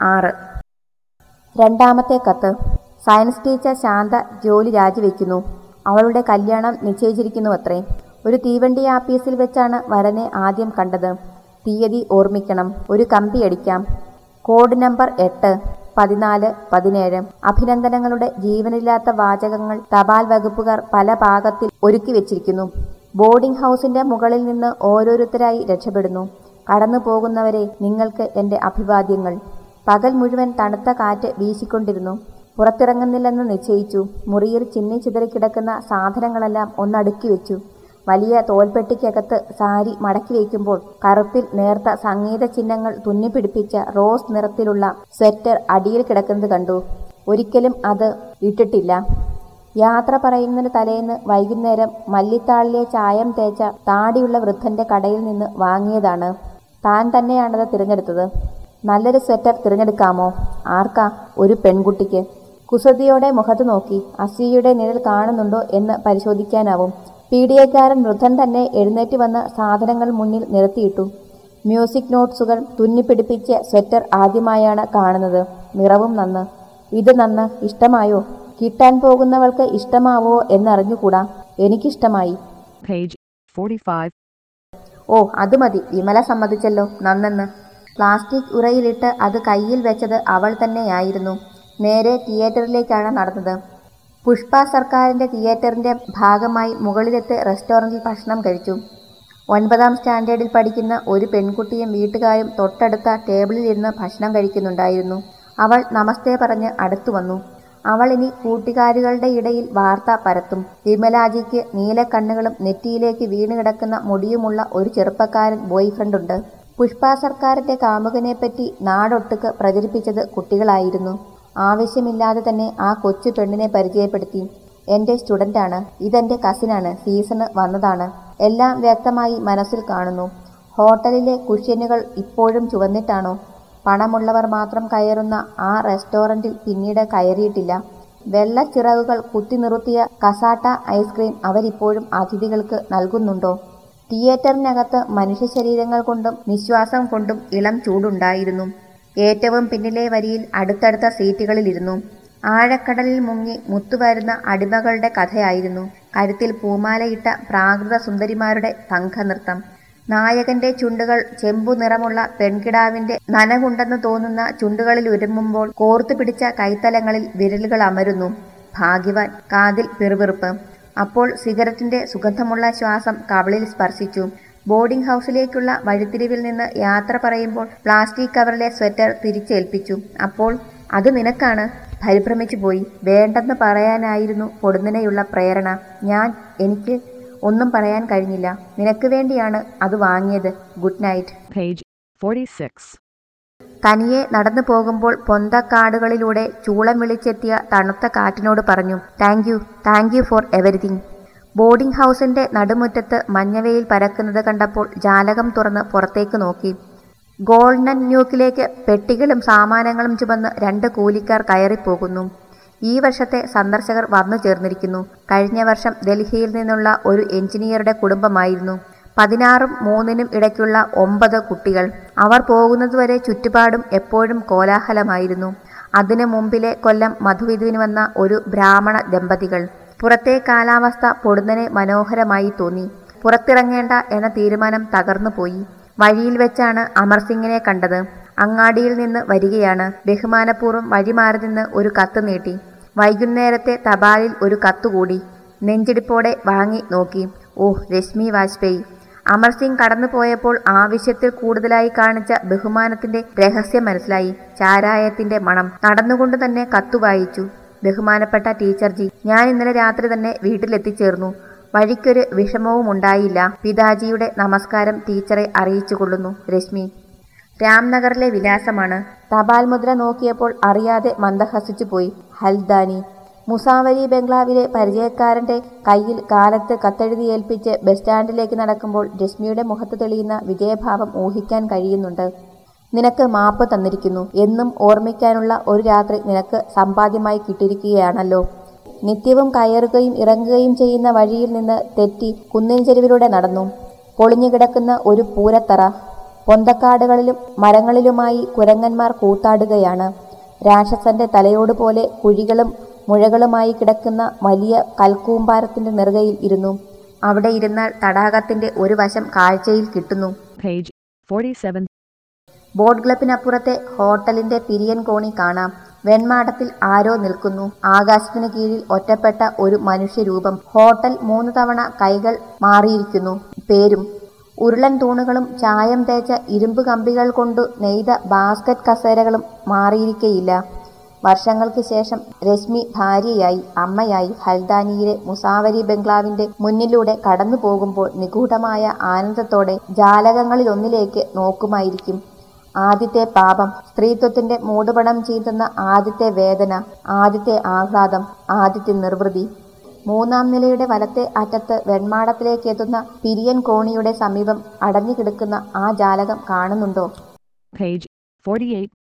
ആറ് രണ്ടാമത്തെ കത്ത് സയൻസ് ടീച്ചർ ശാന്ത ജോലി രാജിവെക്കുന്നു അവളുടെ കല്യാണം നിശ്ചയിച്ചിരിക്കുന്നുവത്രേ ഒരു തീവണ്ടി ആപ്പീസിൽ വെച്ചാണ് വരനെ ആദ്യം കണ്ടത് തീയതി ഓർമ്മിക്കണം ഒരു കമ്പി അടിക്കാം കോഡ് നമ്പർ എട്ട് പതിനാല് പതിനേഴ് അഭിനന്ദനങ്ങളുടെ ജീവനില്ലാത്ത വാചകങ്ങൾ തപാൽ വകുപ്പുകാർ പല ഭാഗത്തിൽ ഒരുക്കി വെച്ചിരിക്കുന്നു ബോർഡിംഗ് ഹൗസിന്റെ മുകളിൽ നിന്ന് ഓരോരുത്തരായി രക്ഷപ്പെടുന്നു കടന്നു പോകുന്നവരെ നിങ്ങൾക്ക് എന്റെ അഭിവാദ്യങ്ങൾ പകൽ മുഴുവൻ തണുത്ത കാറ്റ് വീശിക്കൊണ്ടിരുന്നു പുറത്തിറങ്ങുന്നില്ലെന്ന് നിശ്ചയിച്ചു മുറിയിൽ ചിന്നി ചിതറിക്കിടക്കുന്ന സാധനങ്ങളെല്ലാം ഒന്നടുക്കി വെച്ചു വലിയ തോൽപ്പെട്ടിക്കകത്ത് സാരി മടക്കി വയ്ക്കുമ്പോൾ കറുപ്പിൽ നേർത്ത സംഗീത ചിഹ്നങ്ങൾ തുന്നിപ്പിടിപ്പിച്ച റോസ് നിറത്തിലുള്ള സ്വെറ്റർ അടിയിൽ കിടക്കുന്നത് കണ്ടു ഒരിക്കലും അത് ഇട്ടിട്ടില്ല യാത്ര പറയുന്നതിന് തലേന്ന് വൈകുന്നേരം മല്ലിത്താളിലെ ചായം തേച്ച താടിയുള്ള വൃദ്ധന്റെ കടയിൽ നിന്ന് വാങ്ങിയതാണ് താൻ തന്നെയാണത് തിരഞ്ഞെടുത്തത് നല്ലൊരു സ്വെറ്റർ തിരഞ്ഞെടുക്കാമോ ആർക്കാ ഒരു പെൺകുട്ടിക്ക് കുസൃതിയോടെ മുഖത്ത് നോക്കി അസൂയയുടെ നിഴൽ കാണുന്നുണ്ടോ എന്ന് പരിശോധിക്കാനാവും പീഡിയക്കാരൻ വൃദ്ധൻ തന്നെ എഴുന്നേറ്റ് വന്ന് സാധനങ്ങൾ മുന്നിൽ നിരത്തിയിട്ടു മ്യൂസിക് നോട്ട്സുകൾ തുന്നിപ്പിടിപ്പിച്ച സ്വെറ്റർ ആദ്യമായാണ് കാണുന്നത് നിറവും നന്ന് ഇത് നന്ന് ഇഷ്ടമായോ കിട്ടാൻ പോകുന്നവൾക്ക് ഇഷ്ടമാവോ എന്നറിഞ്ഞുകൂടാ എനിക്കിഷ്ടമായി Page 45. ഓ അത് മതി വിമല സമ്മതിച്ചല്ലോ നന്നെന്ന് പ്ലാസ്റ്റിക് ഉറയിലിട്ട് അത് കയ്യിൽ വെച്ചത് അവൾ തന്നെയായിരുന്നു നേരെ തിയേറ്ററിലേക്കാണ് നടന്നത് പുഷ്പ സർക്കാരിന്റെ തിയേറ്ററിന്റെ ഭാഗമായി മുകളിലത്തെ റെസ്റ്റോറൻറ്റിൽ ഭക്ഷണം കഴിച്ചു ഒൻപതാം സ്റ്റാൻഡേർഡിൽ പഠിക്കുന്ന ഒരു പെൺകുട്ടിയും വീട്ടുകാരും തൊട്ടടുത്ത ടേബിളിലിരുന്ന് ഭക്ഷണം കഴിക്കുന്നുണ്ടായിരുന്നു അവൾ നമസ്തേ പറഞ്ഞ് അടുത്തു വന്നു അവൾ ഇനി കൂട്ടുകാരികളുടെ ഇടയിൽ വാർത്ത പരത്തും വിമലാജിക്ക് നീലക്കണ്ണുകളും നെറ്റിയിലേക്ക് വീണ് കിടക്കുന്ന മുടിയുമുള്ള ഒരു ചെറുപ്പക്കാരൻ ബോയ് ഫ്രണ്ടുണ്ട് പുഷ്പ സർക്കാരിന്റെ കാമുകനെപ്പറ്റി നാടൊട്ടുക്ക് പ്രചരിപ്പിച്ചത് കുട്ടികളായിരുന്നു ആവശ്യമില്ലാതെ തന്നെ ആ കൊച്ചു പെണ്ണിനെ പരിചയപ്പെടുത്തി എന്റെ സ്റ്റുഡൻ്റാണ് ഇതെന്റെ കസിനാണ് സീസണ് വന്നതാണ് എല്ലാം വ്യക്തമായി മനസ്സിൽ കാണുന്നു ഹോട്ടലിലെ കുഷ്യനുകൾ ഇപ്പോഴും ചുവന്നിട്ടാണോ പണമുള്ളവർ മാത്രം കയറുന്ന ആ റെസ്റ്റോറൻറ്റിൽ പിന്നീട് കയറിയിട്ടില്ല വെള്ളച്ചിറകുകൾ കുത്തി നിർത്തിയ കസാട്ട ഐസ്ക്രീം അവരിപ്പോഴും അതിഥികൾക്ക് നൽകുന്നുണ്ടോ തിയേറ്ററിനകത്ത് മനുഷ്യ ശരീരങ്ങൾ കൊണ്ടും നിശ്വാസം കൊണ്ടും ഇളം ചൂടുണ്ടായിരുന്നു ഏറ്റവും പിന്നിലെ വരിയിൽ അടുത്തടുത്ത സീറ്റുകളിലിരുന്നു ആഴക്കടലിൽ മുങ്ങി മുത്തുവരുന്ന അടിമകളുടെ കഥയായിരുന്നു കരുത്തിൽ പൂമാലയിട്ട പ്രാകൃത സുന്ദരിമാരുടെ സംഘനൃത്തം നായകന്റെ ചുണ്ടുകൾ ചെമ്പു നിറമുള്ള പെൺകിടാവിന്റെ നനകുണ്ടെന്ന് തോന്നുന്ന ചുണ്ടുകളിൽ ഉരുമുമ്പോൾ കോർത്തു പിടിച്ച കൈത്തലങ്ങളിൽ വിരലുകൾ അമരുന്നു ഭാഗ്യവാൻ കാതിൽ പിറുപിറുപ്പ് അപ്പോൾ സിഗരറ്റിന്റെ സുഗന്ധമുള്ള ശ്വാസം കവളിൽ സ്പർശിച്ചു ബോർഡിംഗ് ഹൗസിലേക്കുള്ള വഴിത്തിരിവിൽ നിന്ന് യാത്ര പറയുമ്പോൾ പ്ലാസ്റ്റിക് കവറിലെ സ്വെറ്റർ തിരിച്ചേൽപ്പിച്ചു അപ്പോൾ അത് നിനക്കാണ് പരിഭ്രമിച്ചു പോയി വേണ്ടെന്ന് പറയാനായിരുന്നു പൊടുന്നനെയുള്ള പ്രേരണ ഞാൻ എനിക്ക് ഒന്നും പറയാൻ കഴിഞ്ഞില്ല നിനക്ക് വേണ്ടിയാണ് അത് വാങ്ങിയത് ഗുഡ് നൈറ്റ് Page 46. തനിയെ നടന്നു പോകുമ്പോൾ പൊന്തക്കാടുകളിലൂടെ ചൂളം വിളിച്ചെത്തിയ തണുത്ത കാറ്റിനോട് പറഞ്ഞു thank you thank you for everything boarding ഹൗസിന്റെ നടുമുറ്റത്ത് മഞ്ഞവയിൽ പരക്കുന്നത് കണ്ടപ്പോൾ ജാലകം തുറന്ന് പുറത്തേക്ക് നോക്കി ഗോൾഡൻ ന്യൂക്കിലേക്ക് പെട്ടികളും സാമാനങ്ങളും ചുമന്ന് രണ്ട് കൂലിക്കാർ കയറിപ്പോകുന്നു ഈ വർഷത്തെ സന്ദർശകർ വന്നു ചേർന്നിരിക്കുന്നു കഴിഞ്ഞ വർഷം ഡൽഹിയിൽ നിന്നുള്ള ഒരു എഞ്ചിനീയറുടെ കുടുംബമായിരുന്നു പതിനാറും മൂന്നിനും ഇടയ്ക്കുള്ള ഒമ്പത് കുട്ടികൾ അവർ പോകുന്നതുവരെ ചുറ്റുപാടും എപ്പോഴും കോലാഹലമായിരുന്നു അതിനു മുമ്പിലെ കൊല്ലം മധുവിധുവിന് വന്ന ഒരു ബ്രാഹ്മണ ദമ്പതികൾ പുറത്തെ കാലാവസ്ഥ പൊടുന്നനെ മനോഹരമായി തോന്നി പുറത്തിറങ്ങേണ്ട എന്ന തീരുമാനം തകർന്നുപോയി വഴിയിൽ വെച്ചാണ് അമർ സിംഗിനെ കണ്ടത് അങ്ങാടിയിൽ നിന്ന് വരികയാണ് ബഹുമാനപൂർവ്വം വഴിമാറി നിന്ന് ഒരു കത്ത് നീട്ടി വൈകുന്നേരത്തെ തപാലിൽ ഒരു കത്തുകൂടി നെഞ്ചിടിപ്പോടെ വാങ്ങി നോക്കി ഓ രശ്മി വാജ്പേയി അമർ സിംഗ് കടന്നുപോയപ്പോൾ ആവശ്യത്തിൽ കൂടുതലായി കാണിച്ച ബഹുമാനത്തിന്റെ രഹസ്യം മനസ്സിലായി ചാരായത്തിന്റെ മണം നടന്നുകൊണ്ട് തന്നെ കത്തു വായിച്ചു ബഹുമാനപ്പെട്ട ടീച്ചർജി ഞാൻ ഇന്നലെ രാത്രി തന്നെ വീട്ടിലെത്തിച്ചേർന്നു വഴിക്കൊരു വിഷമവും ഉണ്ടായില്ല പിതാജിയുടെ നമസ്കാരം ടീച്ചറെ അറിയിച്ചു കൊള്ളുന്നു രശ്മി രാംനഗറിലെ വിലാസമാണ് തപാൽ മുദ്ര നോക്കിയപ്പോൾ അറിയാതെ മന്ദഹസിച്ചു പോയി ഹൽദാനി മുസാവരി ബംഗ്ലാവിലെ പരിചയക്കാരന്റെ കയ്യിൽ കാലത്ത് കത്തെഴുതി ഏൽപ്പിച്ച് ബസ് സ്റ്റാൻഡിലേക്ക് നടക്കുമ്പോൾ രശ്മിയുടെ മുഖത്ത് തെളിയുന്ന വിജയഭാവം ഊഹിക്കാൻ കഴിയുന്നുണ്ട് നിനക്ക് മാപ്പ് തന്നിരിക്കുന്നു എന്നും ഓർമ്മിക്കാനുള്ള ഒരു രാത്രി നിനക്ക് സമ്പാദ്യമായി കിട്ടിയിരിക്കുകയാണല്ലോ നിത്യവും കയറുകയും ഇറങ്ങുകയും ചെയ്യുന്ന വഴിയിൽ നിന്ന് തെറ്റി കുന്നിൻ ചെരുവിലൂടെ നടന്നു പൊളിഞ്ഞു കിടക്കുന്ന ഒരു പൂരത്തറ പൊന്തക്കാടുകളിലും മരങ്ങളിലുമായി കുരങ്ങന്മാർ കൂത്താടുകയാണ് രാക്ഷസന്റെ തലയോട് പോലെ കുഴികളും മുഴകളുമായി കിടക്കുന്ന വലിയ കൽക്കൂമ്പാരത്തിന്റെ നെറുകയിൽ ഇരുന്നു അവിടെ ഇരുന്നാൽ തടാകത്തിന്റെ ഒരു വശം കാഴ്ചയിൽ കിട്ടുന്നു Page 47. ബോട്ട് ക്ലബിനപ്പുറത്തെ ഹോട്ടലിന്റെ പിരിയൻ കോണി കാണാം വെൺമാടത്തിൽ ആരോ നിൽക്കുന്നു ആകാശത്തിനു കീഴിൽ ഒറ്റപ്പെട്ട ഒരു മനുഷ്യരൂപം ഹോട്ടൽ മൂന്ന് തവണ കൈകൾ മാറിയിരിക്കുന്നു പേരും ഉരുളൻ തൂണുകളും ചായം തേച്ച ഇരുമ്പ് കമ്പികൾ കൊണ്ടു നെയ്ത ബാസ്ക്കറ്റ് കസേരകളും മാറിയിരിക്കയില്ല വർഷങ്ങൾക്ക് ശേഷം രശ്മി ഭാര്യയായി അമ്മയായി ഹൽദാനിയിലെ മുസാവരി ബംഗ്ലാവിന്റെ മുന്നിലൂടെ കടന്നു പോകുമ്പോൾ നിഗൂഢമായ ആനന്ദത്തോടെ ജാലകങ്ങളിലൊന്നിലേക്ക് നോക്കുമായിരിക്കും ആദ്യത്തെ പാപം സ്ത്രീത്വത്തിന്റെ മൂടുപടം ചീന്തുന്ന ആദ്യത്തെ വേദന ആദ്യത്തെ ആഹ്ലാദം ആദ്യത്തെ നിർവൃതി മൂന്നാം നിലയുടെ വലത്തെ അറ്റത്ത് വെൺമാടത്തിലേക്ക് എത്തുന്ന പിരിയൻ കോണിയുടെ സമീപം അടഞ്ഞു കിടക്കുന്ന ആ ജാലകം കാണുന്നുണ്ടോ Page 48.